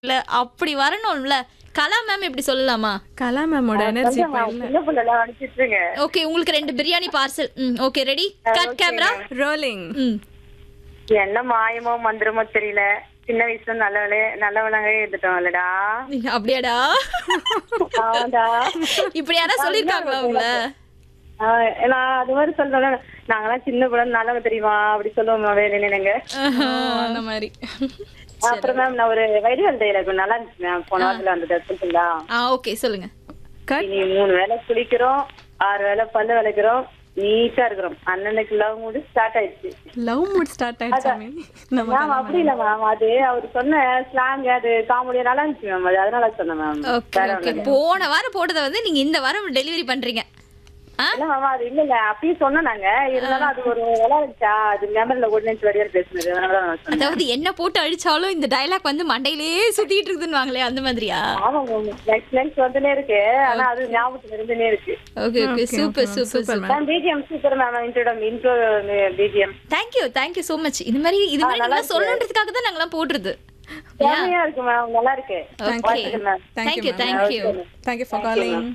இல்ல அப்படி வரணும்ல கலா மேம் இப்படி சொல்லலாமா கலா மேமோட எனர்ஜி இப்போ இல்லை சின்ன பிள்ளைலாம் அனுப்பிச்சிருங்க ஓகே உங்களுக்கு ரெண்டு பிரியாணி பார்சல் ம் okay ready cut camera rolling ம் என்ன மாயமோ மந்திரமோ தெரியல சின்ன வயசுல நல்ல வேலை நல்ல விலங்கே இருந்துட்டோம் இல்லடா அப்படியாடா ஆமாடா இப்படி யாரா சொல்லிருக்காங்களா உங்களை ஆஹ் நான் அது மாதிரி சொல்றேன் நாங்கெல்லாம் சின்ன பிள்ளை நல்லவங்க தெரியுமா அப்படி சொல்லுவோம் வேலைங்க அந்த மாதிரி அப்புறம் மேம் நான் ஒரு வைரல் டைலாக் நல்லா இருந்துச்சு மேம் போன வாரத்துல வந்தது சொல்லுங்களா ஆ ஓகே சொல்லுங்க கட் இனி மூணு வேளை குளிக்கிறோம் ஆறு வேளை பல்லு விளக்குறோம் நீட்டா இருக்கிறோம் அண்ணனுக்கு லவ் மூடு ஸ்டார்ட் ஆயிடுச்சு லவ் மூட் ஸ்டார்ட் ஆயிடுச்சாமே நம்ம மேம் அப்படி இல்ல மேம் அது அவர் சொன்ன ஸ்லாங் அது காமெடியா நல்லா இருந்துச்சு மேம் அது அதனால சொன்னேன் மேம் ஓகே ஓகே போன வாரம் போட்டதை வந்து நீங்க இந்த வாரம் டெலிவரி பண்றீங்க ஆ இல்ல மேம் அது இல்ல இல்ல அப்பயும் சொன்னோம் நாங்க இருந்தாலும் அது ஒரு நல்லா இருந்துச்சா அது மெமரில ஒடினு வடிவார் பேசுனது அதனால நான் சொன்னேன் அதாவது என்ன போட்டு அடிச்சாலும் இந்த டயலாக் வந்து மண்டையிலேயே சுத்திட்டு இருக்குதுன்னு வாங்களே அந்த மாதிரியா ஆமா மேம் நெக்ஸ்ட் நெக்ஸ்ட் வந்துனே இருக்கு ஆனா அது ஞாபகத்துல இருந்துனே இருக்கு okay okay super super super ma'am BGM super ma'am இன்ட்ரோட intro BGM thank you thank you so much இது மாதிரி இது மாதிரி நல்லா சொல்லணுன்றதுக்காக தான் நாங்களாம் போடுறது செம்மையா இருக்கு மேம் நல்லா இருக்கு ஓகே வாழ்த்துக்கள் ma'am thank you thank you thank you for calling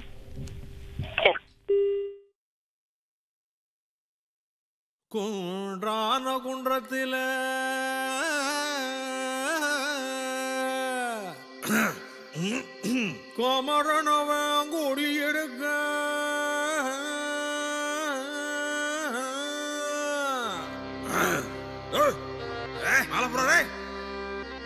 குன்றான குன்றத்தில கோமரனவன் குடி எடுக்க மலப்புறே